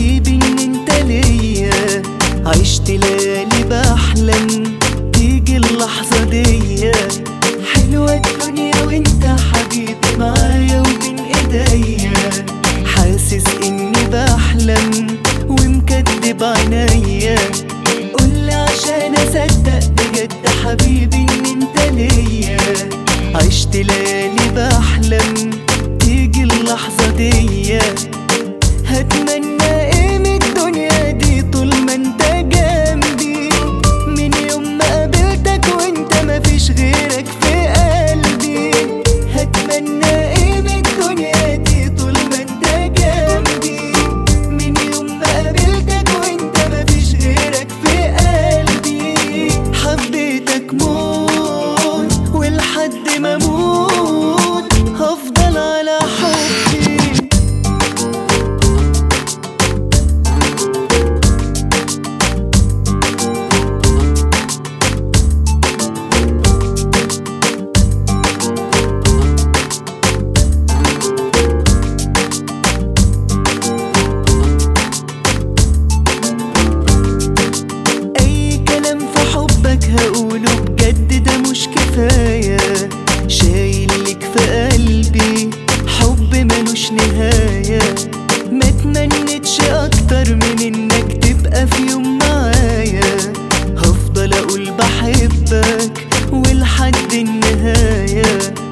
حبيبي ان انت ليا عشت ليالي بحلم تيجي اللحظة دي حلوة الدنيا وانت حبيبي معايا وبين ايديا حاسس اني بحلم ومكدب عينيا قولي عشان اصدق بجد حبيبي ان انت ليا عشت ليالي بحلم تيجي اللحظة دي هتمنى ايه من الدنيا دي طول ما انت جنبي من يوم ما قابلتك وانت مفيش غيرك في قلبي هتمنى ايه من الدنيا دي طول ما انت جنبي من يوم ما قابلتك وانت مفيش غيرك في قلبي حبيتك موت ولحد ما اموت هفضل على حبي اي كلام في حبك هقوله بجد ده مش كفاية شايل لك في قلبي حب ملوش نهاية ما تمنتش اكتر من انك تبقى في يوم معايا هفضل اقول بحبك ولحد النهاية